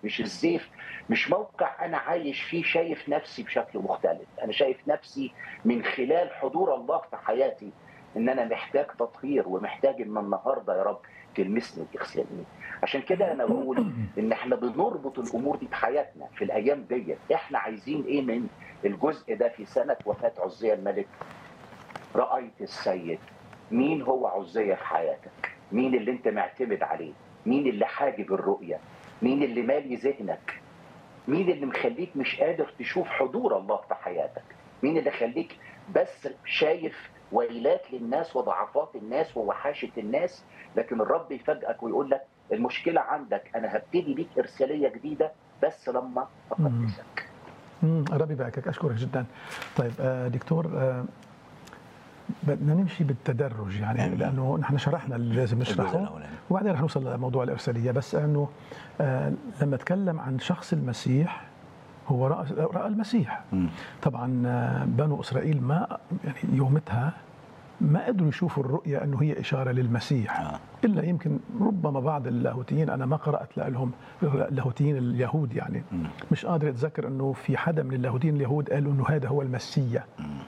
مش الزيف مش موقع انا عايش فيه شايف نفسي بشكل مختلف انا شايف نفسي من خلال حضور الله في حياتي ان انا محتاج تطهير ومحتاج ان النهارده يا رب تلمسني وتغسلني عشان كده انا بقول ان احنا بنربط الامور دي بحياتنا في الايام ديت احنا عايزين ايه من الجزء ده في سنه وفاه عزيه الملك رايت السيد مين هو عزيه في حياتك مين اللي انت معتمد عليه مين اللي حاجب الرؤيه مين اللي مالي ذهنك مين اللي مخليك مش قادر تشوف حضور الله في حياتك مين اللي خليك بس شايف ويلات للناس وضعفات الناس ووحاشه الناس لكن الرب يفاجئك ويقول لك المشكله عندك انا هبتدي بيك ارساليه جديده بس لما اقدسك ربي يباركك اشكرك جدا طيب آه دكتور آه بدنا نمشي بالتدرج يعني أمين. لانه نحن شرحنا اللي لازم الجزء نشرحه الأولاني. وبعدين رح نوصل لموضوع الارساليه بس انه آه لما اتكلم عن شخص المسيح هو راى راى المسيح مم. طبعا آه، بنو اسرائيل ما يعني يومتها ما قدروا يشوفوا الرؤية أنه هي إشارة للمسيح آه. إلا يمكن ربما بعض اللاهوتيين أنا ما قرأت لهم اللاهوتيين اليهود يعني مم. مش قادر أتذكر أنه في حدا من اللاهوتيين اليهود قالوا أنه هذا هو المسيا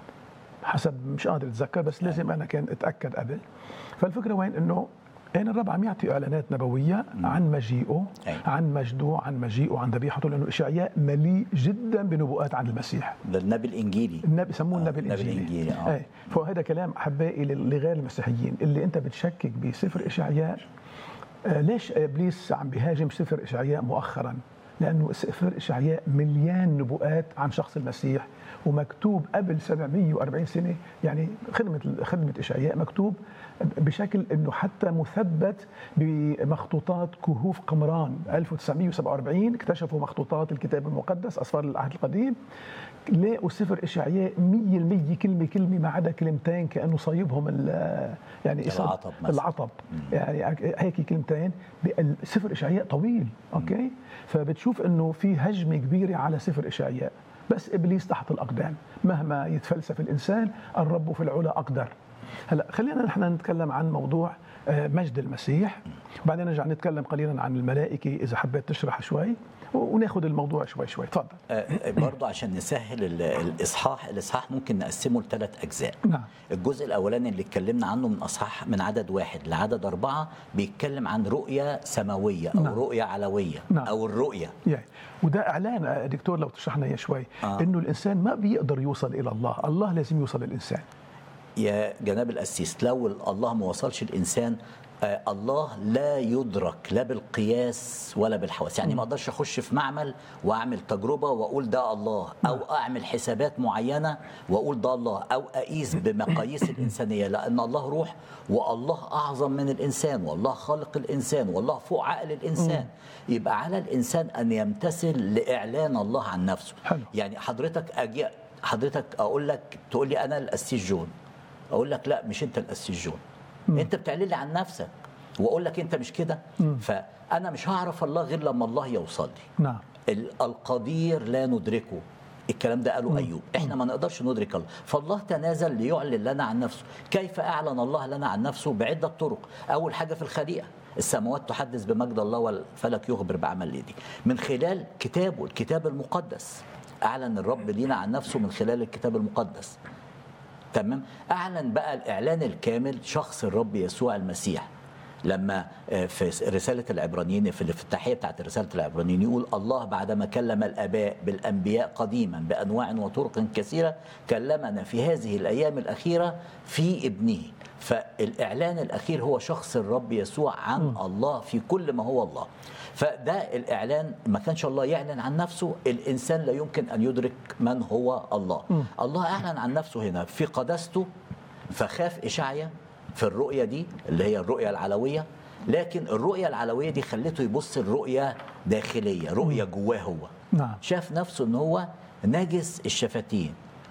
حسب مش قادر أتذكر بس لازم أنا كان أتأكد قبل فالفكرة وين أنه يعني الرب عم يعطي اعلانات نبويه عن مجيئه أي. عن مجده عن مجيئه عن ذبيحته لانه اشعياء مليء جدا بنبوءات عن المسيح ده النبي الانجيلي النبي سموه آه، النبي النبي الانجيلي الإنجيلي، آه. ايه فهذا كلام احبائي لل- لغير المسيحيين اللي انت بتشكك بسفر اشعياء آه، ليش ابليس عم بيهاجم سفر اشعياء مؤخرا لانه سفر اشعياء مليان نبوءات عن شخص المسيح ومكتوب قبل 740 سنه يعني خدمه خدمه اشعياء مكتوب بشكل انه حتى مثبت بمخطوطات كهوف قمران 1947 اكتشفوا مخطوطات الكتاب المقدس اسفار العهد القديم لقوا سفر اشعياء 100% كلمه كلمه ما عدا كلمتين كانه صايبهم ال- يعني إصاب- العطب مثلاً. العطب يعني هيك كلمتين سفر اشعياء طويل اوكي فبتشوف انه في هجمه كبيره على سفر اشعياء بس ابليس تحت الاقدام مهما يتفلسف الانسان الرب في العلا اقدر هلا خلينا نحن نتكلم عن موضوع آه، مجد المسيح وبعدين نرجع نتكلم قليلا عن الملائكه اذا حبيت تشرح شوي وناخذ الموضوع شوي شوي تفضل آه، برضو عشان نسهل ال- الاصحاح الاصحاح ممكن نقسمه لثلاث اجزاء نعم الجزء الاولاني اللي اتكلمنا عنه من اصحاح من عدد واحد لعدد اربعه بيتكلم عن رؤيه سماويه او نعم. رؤيه علويه نعم. او الرؤيه يعني وده اعلان آه، دكتور لو تشرحنا اياه شوي آه. انه الانسان ما بيقدر يوصل الى الله الله لازم يوصل للانسان يا جناب القسيس لو الله ما وصلش الانسان آه، الله لا يدرك لا بالقياس ولا بالحواس يعني ما اقدرش اخش في معمل واعمل تجربه واقول ده الله او اعمل حسابات معينه واقول ده الله او اقيس بمقاييس الانسانيه لان الله روح والله اعظم من الانسان والله خالق الانسان والله فوق عقل الانسان يبقى على الانسان ان يمتثل لاعلان الله عن نفسه حلو. يعني حضرتك اجي حضرتك اقول لك تقول لي انا القسيس جون اقول لك لا مش انت القسيس جون انت بتعلن لي عن نفسك واقول لك انت مش كده فانا مش هعرف الله غير لما الله يوصل لي نعم ال- القدير لا ندركه الكلام ده قاله ايوب احنا ما نقدرش ندرك الله فالله تنازل ليعلن لنا عن نفسه كيف اعلن الله لنا عن نفسه بعده طرق اول حاجه في الخليقه السماوات تحدث بمجد الله والفلك يخبر بعمل ايدي من خلال كتابه الكتاب المقدس اعلن الرب لينا عن نفسه من خلال الكتاب المقدس تمام اعلن بقى الاعلان الكامل شخص الرب يسوع المسيح لما آه، في رسالة العبرانيين في الافتتاحية بتاعت رسالة العبرانيين يقول الله بعدما كلم الآباء بالأنبياء قديما بأنواع وطرق كثيرة كلمنا في هذه الأيام الأخيرة في ابنه فالإعلان الأخير هو شخص الرب يسوع عن الله في كل ما هو الله فده الإعلان ما كانش الله يعلن عن نفسه الإنسان لا يمكن أن يدرك من هو الله الله أعلن عن نفسه هنا في قداسته فخاف إشعيا في الرؤية دي اللي هي الرؤية العلوية لكن الرؤية العلوية دي خلته يبص الرؤية داخلية رؤية جواه هو نعم. شاف نفسه ان هو نجس الشفتين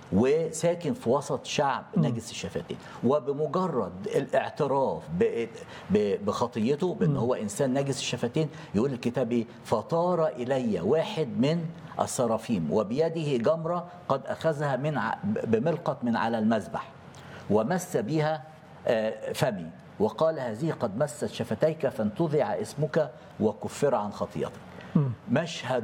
وساكن في وسط شعب نجس الشفتين وبمجرد الاعتراف ب- ب- بخطيته بان هو انسان نجس الشفتين يقول الكتاب ايه فطار الي واحد من السرافيم وبيده جمره قد اخذها من ع- بملقط من على المذبح ومس بها آه، فمي وقال هذه قد مست شفتيك فانتزع اسمك وكفر عن خطيئتك مشهد